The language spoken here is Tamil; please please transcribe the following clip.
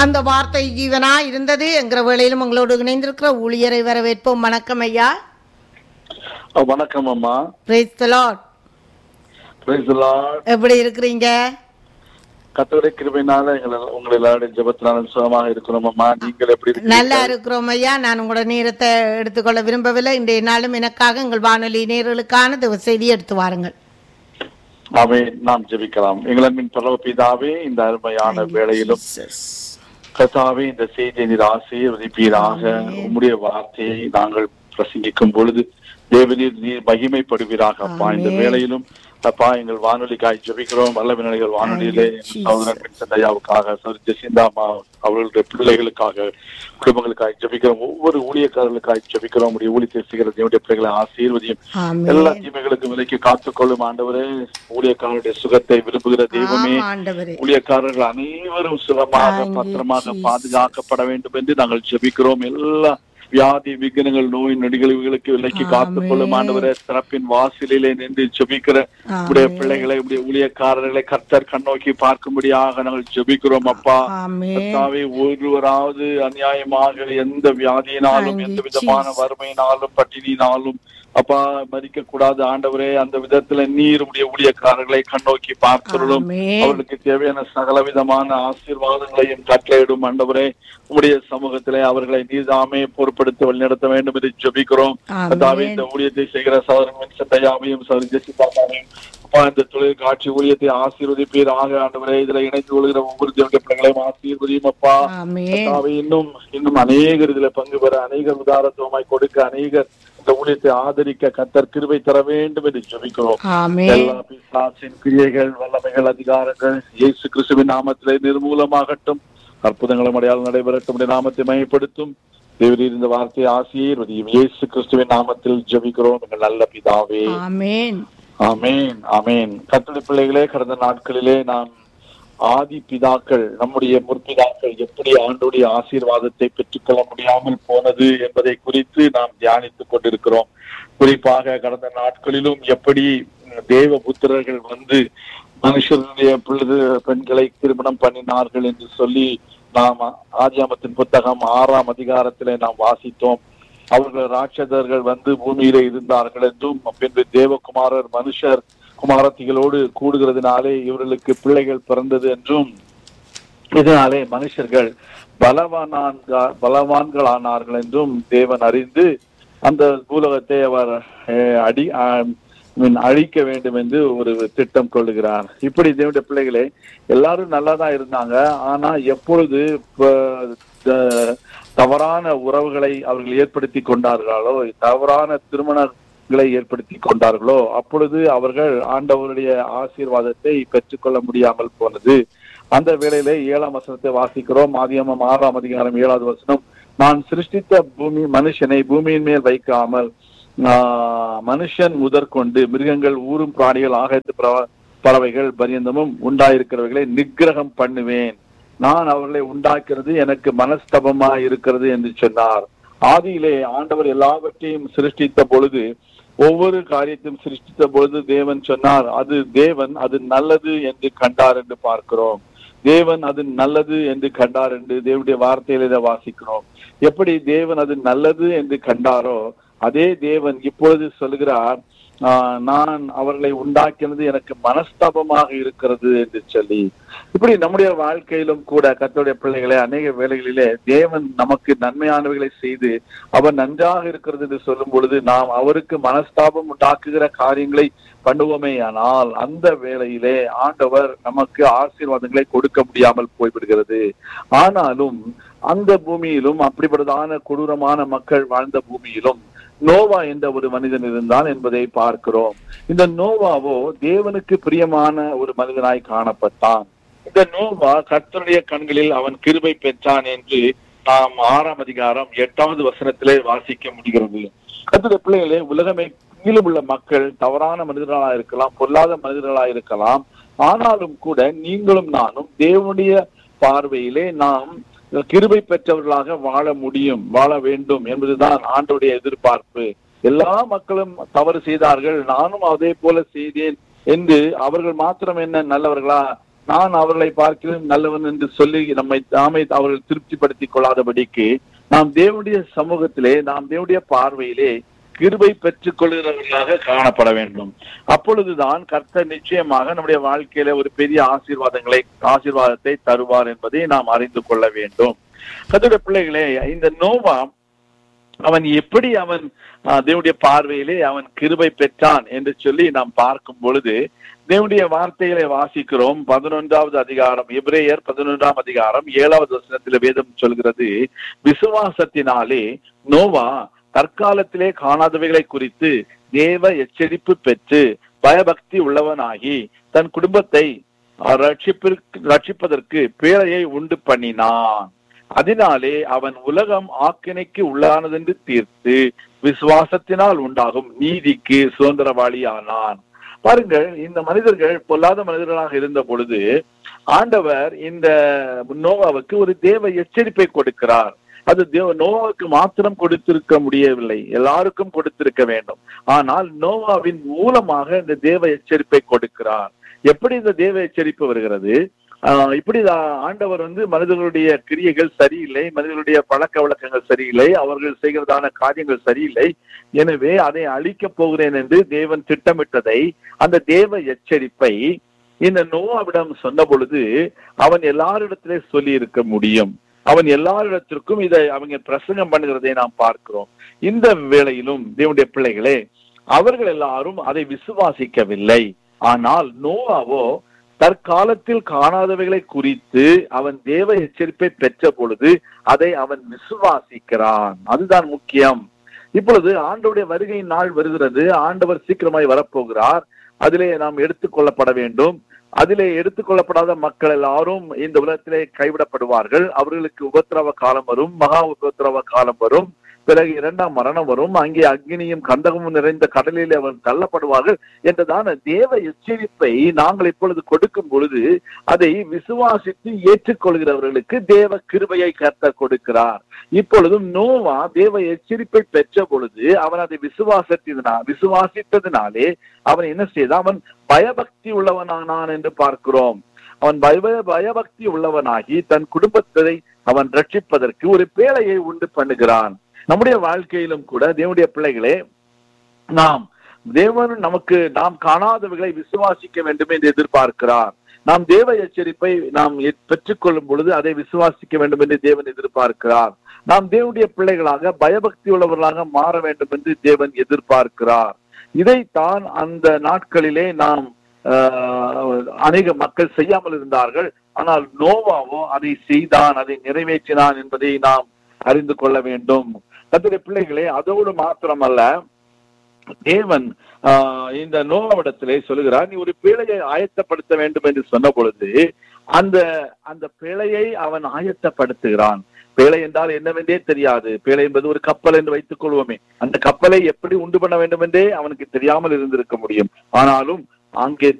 அந்த வார்த்தை ஜீவனா இருந்தது என்கிற வேளையிலும் உங்களோடு இணைந்திருக்கிற ஊழியரை வரவேற்போம் வணக்கம் ஐயா அஹ் வணக்கம் அம்மா praise the Lord Praise the Lord. எப்படி இருக்கிறீங்க கர்த்தருடைய கிருபையினால எங்களை உங்களை எல்லாருடைய ஜெபத்தினாலும் சுகமாக இருக்கிறோம் அம்மா நீங்கள் எப்படி இருக்கீங்க நல்லா இருக்கிறோம் ஐயா நான் உங்களோட நேரத்தை எடுத்துக்கொள்ள விரும்பவில்லை இன்றைய நாளும் எனக்காக எங்கள் வானொலி நேர்களுக்கான தேவ செய்தி எடுத்து வாருங்கள் அவை நாம் ஜெபிக்கலாம் எங்களின் பரவ பிதாவே இந்த அருமையான வேளையிலும் கர்த்தாவே இந்த செய்தியை நீர் ஆசீர்வதிப்பீராக உம்முடைய வார்த்தையை நாங்கள் பிரசங்கிக்கும் பொழுது தேவநீர் நீர் மகிமைப்படுவீராக அப்பா இந்த ஆமென். வேளையிலும் அப்பா எங்கள் வானொலிக்காய் ஜெபிக்கிறோம் வல்ல விநாயகர் வானொலியிலே Thank you, எங்கள் சகோதரன் வின்சென்ட் ஐயாவுக்காக சௌரி ஜெசிந்தா அம்மா அவர்களுடைய பிள்ளைகளுக்காக குடும்பங்களுக்காக ஜெபிக்கிறோம் ஒவ்வொரு ஊழியக்காரர்களுக்காக ஜெபிக்கிறோம் உடைய ஊழியத்தை செய்கிற தேவனுடைய பிள்ளைகளை ஆசீர்வதியும் எல்லா ஆமென் தீமைகளுக்கும் விலைக்கு காத்துக்கொள்ளும் ஆண்டவரே ஊழியக்காரருடைய சுகத்தை விரும்புகிற தெய்வமே ஆம், ஆண்டவரே ஊழியக்காரர்கள் அனைவரும் சுகமாக Thank you, பத்திரமாக Jesus. பாதுகாக்கப்பட வேண்டும் என்று நாங்கள் ஜெபிக்கிறோம் எல்லா வியாதி விக்னங்கள் நோய் நொடிகளுக்கு விலைக்கு காத்துக்கொள்ளும் ஆமென். ஆண்டவரே சிறப்பின் வாசலிலே நின்று ஜெபிக்கிற உடைய ஆமென். பிள்ளைகளை உடைய ஊழியக்காரர்களை கர்த்தர் கண்ணோக்கி பார்க்கும்படியாக நாங்கள் ஜெபிக்கிறோம் அப்பா ஆமென் கர்த்தாவே ஒருவராவது அநியாயமாக எந்த வியாதியினாலும் Thank எந்த you, விதமான Jesus. வறுமையினாலும் பட்டினியினாலும் அப்பா மறிக்க கூடாது ஆண்டவரே அந்த விதத்துல நீர் உடைய ஊழியக்காரர்களை கண்ணோக்கி பார்க்கிறோம் ஆமென். அவர்களுக்கு தேவையான சகல விதமான ஆசீர்வாதங்களையும் கட்டளையிடும் ஆண்டவரே உடைய சமூகத்திலே அவர்களை நீதாமே பொறுப்படுத்தி வழிநடத்த வேண்டும் என்று ஜெபிக்கிறோம் ஆமென். கர்த்தாவே இந்த ஊழியத்தை செய்கிற சகோதரன் சட்டையாவையும் சகோதரி ஜெசிதாவையும் அப்பா இந்த தொழில் காட்சி ஊழியத்தை ஆசீர்வதிப்பீராக ஆண்டவரே இதுல இணைந்து கொள்கிற ஒவ்வொரு தேவனுடைய பிள்ளைகளையும் ஆசீர்வதியும் அப்பா ஆமென் கர்த்தாவே, இன்னும் இன்னும் அநேகர் இதுல பங்கு பெற அநேகர் உதாரத்துவமாய் கொடுக்க அநேகர் இந்த ஊழியத்தை ஆதரிக்க கத்தர் கிருபை தர வேண்டும் என்று ஜெபிக்கிறோம் ஆமென் எல்லா பிசாசின் கிரியைகள் வல்லமைகள் அதிகாரங்கள் இயேசு கிறிஸ்துவின் நாமத்திலே நிர்மூலமாகட்டும் அற்புதங்களும் அடையாளம் நடைபெறட்டும் உடைய நாமத்தை மையப்படுத்தும் தேவரீர் இந்த வார்த்தையை ஆசீர்வதியும் இயேசு கிறிஸ்துவின் நாமத்தில் ஜெபிக்கிறோம் எங்கள் நல்ல பிதாவே ஆமென் ஆமேன் ஆமேன் கத்தடி பிள்ளைகளே கடந்த நாட்களிலே நாம் ஆதி பிதாக்கள் நம்முடைய முற்பிதாக்கள் எப்படி ஆண்டுடைய ஆசீர்வாதத்தை பெற்றுக்கொள்ள முடியாமல் போனது என்பதை குறித்து நாம் தியானித்துக் கொண்டிருக்கிறோம் குறிப்பாக கடந்த நாட்களிலும் எப்படி தேவ புத்திரர்கள் வந்து மனுஷருடைய பிள்ளை பெண்களை திருமணம் பண்ணினார்கள் என்று சொல்லி நாம் ஆதியாமத்தின் புத்தகம் ஆறாம் அதிகாரத்திலே நாம் வாசித்தோம் அவர்கள் ராட்சதர்கள் வந்து பூமியிலே இருந்தார்கள் என்றும் பின்பு தேவகுமாரர் மனுஷர் குமாரத்திகளோடு கூடுகிறதுனாலே இவர்களுக்கு பிள்ளைகள் பிறந்தது என்றும் இதனாலே மனுஷர்கள் பலவானான்கா பலவான்களானார்கள் என்றும் தேவன் அறிந்து அந்த பூலகத்தை அவர் அஹ், அடி ஆஹ், மீன் அழிக்க வேண்டும் என்று ஒரு திட்டம் கொள்ளுகிறார் இப்படி தேவனுடைய பிள்ளைகளே எல்லாரும் நல்லா தான் இருந்தாங்க ஆனா எப்பொழுது ப- த- தவறான உறவுகளை அவர்கள் ஏற்படுத்தி கொண்டார்களோ தவறான திருமணங்களை ஏற்படுத்தி கொண்டார்களோ அப்பொழுது அவர்கள் ஆண்டவருடைய ஆசீர்வாதத்தை பெற்றுக்கொள்ள முடியாமல் போனது அந்த வேளையிலே ஏழாம் வசனத்தை வாசிக்கிறோம் ஆதியமம் ஆறாம் அதிகாரம் ஏழாவது வசனம் நான் சிருஷ்டித்த பூமி மனுஷனை பூமியின் மேல் வைக்காமல் ஆஹ், மனுஷன் முதற்கொண்டு மிருகங்கள் ஊரும் பிராணிகள் ஆகாயத்து பறவ- பறவைகள் பரியந்தமும் உண்டாயிருக்கிறவர்களை நிக்கிரகம் பண்ணுவேன் நான் அவர்களை உண்டாக்குறது எனக்கு மனஸ்தபமா இருக்கிறது என்று சொன்னார் ஆதியிலே ஆண்டவர் எல்லாவற்றையும் சிருஷ்டித்த பொழுது ஒவ்வொரு காரியத்தையும் சிருஷ்டித்த பொழுது தேவன் சொன்னார் அது தேவன் அது நல்லது என்று கண்டார் என்று பார்க்கிறோம் தேவன் அது நல்லது என்று கண்டார் என்று தேவனுடைய வார்த்தையில இதை வாசிக்கிறோம் எப்படி தேவன் அது நல்லது என்று கண்டாரோ அதே தேவன் இப்பொழுது சொல்கிறார் ஆஹ், நான் அவர்களை உண்டாக்கினது எனக்கு மனஸ்தாபமாக இருக்கிறது என்று சொல்லி இப்படி நம்முடைய வாழ்க்கையிலும் கூட கர்த்தருடைய பிள்ளைகளை அநேக வேளைகளிலே தேவன் நமக்கு நன்மையானவைகளை செய்து அவர் நன்றாக இருக்கிறது என்று சொல்லும் பொழுது நாம் அவருக்கு மனஸ்தாபம் உண்டாக்குகிற காரியங்களை பண்ணுவோமே ஆனால் அந்த வேளையிலே ஆண்டவர் நமக்கு ஆசீர்வாதங்களை கொடுக்க முடியாமல் போய்விடுகிறது ஆனாலும் அந்த பூமியிலும் அப்படிப்பட்டதான கொடூரமான மக்கள் வாழ்ந்த பூமியிலும் நோவா என்ற ஒரு மனிதன் இருந்தான் என்பதை பார்க்கிறோம் இந்த நோவாவோ தேவனுக்கு பிரியமான ஒரு மனிதனாய் காணப்பட்டான் இந்த நோவா கர்த்தருடைய கண்களில் அவன் கிருபை பெற்றான் என்று நாம் ஆறாம் அதிகாரம் எட்டாவது வசனத்திலே வாசிக்க முடிகிறது கர்த்தருடைய பிள்ளைகளே உலகமே கீழும் உள்ள மக்கள் தவறான மனிதர்களா இருக்கலாம் பொல்லாத மனிதர்களா இருக்கலாம் ஆனாலும் கூட நீங்களும் நானும் தேவனுடைய பார்வையிலே நாம் கிருபை பெற்றவர்களாக வாழ முடியும் வாழ வேண்டும் என்பதுதான் ஆண்டோடைய எதிர்பார்ப்பு எல்லா மக்களும் தவறு செய்தார்கள் நானும் அதே போல செய்தேன் என்று அவர்கள் மாத்திரம் என்ன நல்லவர்களா நான் அவர்களை பார்க்கிறேன் நல்லவன் என்று சொல்லி நம்மை தாமே அவர்கள் திருப்திப்படுத்திக் கொள்ளாதபடிக்கு நாம் தேவனுடைய சமூகத்திலே நாம் தேவனுடைய பார்வையிலே கிருபை பெற்றுக் கொள்கிறவர்களாக காணப்பட வேண்டும் அப்பொழுதுதான் கர்த்தர் நிச்சயமாக நம்முடைய வாழ்க்கையில ஒரு பெரிய ஆசீர்வாதங்களை ஆசீர்வாதத்தை தருவார் என்பதை நாம் அறிந்து கொள்ள வேண்டும் கர்த்தருடைய பிள்ளைகளே இந்த நோவா அவன் எப்படி அவன் ஆஹ், தேவனுடைய பார்வையிலே அவன் கிருபை பெற்றான் என்று சொல்லி நாம் பார்க்கும் பொழுது தேவனுடைய வார்த்தைகளை வாசிக்கிறோம் பதினொன்றாவது அதிகாரம் எபிரேயர் பதினொன்றாம் அதிகாரம் ஏழாவது வசனத்தில் வேதம் சொல்கிறது விசுவாசத்தினாலே நோவா தற்காலத்திலே காணாதவைகளை குறித்து தேவ எச்சரிப்பு பெற்று பயபக்தி உள்ளவனாகி தன் குடும்பத்தை அஹ், ரட்சிப்பிற்கு ரட்சிப்பதற்கு பேழையை உண்டு பண்ணினான் அதனாலே அவன் உலகம் ஆக்கினைக்கு உள்ளானதென்று தீர்த்து விசுவாசத்தினால் உண்டாகும் நீதிக்கு சுதந்திரவாளியானான் பாருங்கள் இந்த மனிதர்கள் பொல்லாத மனிதர்களாக இருந்த பொழுது ஆண்டவர் இந்த நோவாவுக்கு ஒரு தேவ எச்சரிப்பை கொடுக்கிறார் அது தேவ நோவாவுக்கு மாத்திரம் கொடுத்திருக்க முடியவில்லை எல்லாருக்கும் கொடுத்திருக்க வேண்டும் ஆனால் நோவாவின் மூலமாக இந்த தேவ எச்சரிப்பை கொடுக்கிறார் எப்படி இந்த தேவ எச்சரிப்பு வருகிறது ஆஹ் இப்படி ஆ- ஆண்டவர் வந்து மனிதர்களுடைய கிரியைகள் சரியில்லை மனிதர்களுடைய பழக்க வழக்கங்கள் சரியில்லை அவர்கள் செய்கிறதான காரியங்கள் சரியில்லை எனவே அதை அழிக்கப் போகிறேன் என்று தேவன் திட்டமிட்டதை அந்த தேவ எச்சரிப்பை இந்த நோவாவிடம் சொன்ன பொழுது அவன் எல்லாரிடத்திலே சொல்லி இருக்க முடியும் அவன் எல்லாரிடத்திற்கும் இதை அவங்க பிரசங்கம் பண்ணுகிறதை நாம் பார்க்கிறோம் இந்த வேளையிலும் தேவனுடைய பிள்ளைகளே அவர்கள் எல்லாரும் அதை விசுவாசிக்கவில்லை ஆனால் நோவாவோ தற்காலத்தில் காணாதவைகளை குறித்து அவன் தேவ எச்சரிப்பை பெற்ற பொழுது அதை அவன் விசுவாசிக்கிறான் அதுதான் முக்கியம் இப்பொழுது ஆண்டவருடைய வருகையின் நாள் வருகிறது ஆண்டவர் சீக்கிரமாய் வரப்போகிறார் அதிலே நாம் எடுத்துக்கொள்ளப்பட வேண்டும் அதிலே எடுத்துக்கொள்ளப்படாத மக்கள் எல்லாரும் இந்த உலகத்திலே கைவிடப்படுவார்கள் அவர்களுக்கு உபத்திரவ காலம் வரும் மகா உபத்திரவ காலம் வரும் பிறகு இரண்டாம் மரணம் வரும் அங்கே அக்னியும் கந்தகமும் நிறைந்த கடலில் அவர் தள்ளப்படுவார்கள் என்றதான தேவ எச்சரிப்பை நாங்கள் இப்பொழுது கொடுக்கும் பொழுது அதை விசுவாசித்து ஏற்றுக்கொள்கிறவர்களுக்கு தேவ கிருபையை கர்த்தர் கொடுக்கிறார் இப்பொழுதும் நோவா தேவ எச்சரிப்பை பெற்ற பொழுது அவன் அதை விசுவாசத்தினா விசுவாசித்ததினாலே அவன் என்ன செய்தான் அவன் பயபக்தி உள்ளவனானான் என்று பார்க்கிறோம் அவன் பய பயபக்தி உள்ளவனாகி தன் குடும்பத்தை அவன் ரட்சிப்பதற்கு ஒரு பேழையை உண்டு பண்ணுகிறான் நம்முடைய வாழ்க்கையிலும் கூட தேவனுடைய பிள்ளைகளே நாம் தேவன் நமக்கு நாம் காணாதவைகளை விசுவாசிக்க வேண்டும் என்று எதிர்பார்க்கிறார் நாம் தேவ எச்சரிப்பை நாம் எ- பெற்றுக்கொள்ளும் பொழுது அதை விசுவாசிக்க வேண்டும் என்று தேவன் எதிர்பார்க்கிறார் நாம் தேவனுடைய பிள்ளைகளாக பயபக்தி உள்ளவர்களாக மாற வேண்டும் என்று தேவன் எதிர்பார்க்கிறார் இதைத்தான் அந்த நாட்களிலே நாம் ஆஹ், அநேக மக்கள் செய்யாமல் இருந்தார்கள் ஆனால் நோவாவோ அதை செய்தான் அதை நிறைவேற்றினான் என்பதை நாம் அறிந்து கொள்ள வேண்டும் கர்த்தருடைய பிள்ளைகளே அதோடு மாத்திரமல்ல தேவன் ஆஹ், இந்த நோவாவிடத்திலே சொல்லுகிறார் நீ ஒரு பிழையை ஆயத்தப்படுத்த வேண்டும் என்று சொன்ன பொழுது அந்த அந்த பிழையை அவன் ஆயத்தப்படுத்துகிறான் பேழை என்றால் என்னவென்றே தெரியாது பேழை என்பது ஒரு கப்பல் என்று வைத்துக் கொள்வோமே அந்த கப்பலை எப்படி உண்டு பண்ண வேண்டும் என்றே அவனுக்கு தெரியாமல் இருந்திருக்க முடியும் ஆனாலும் அங்கே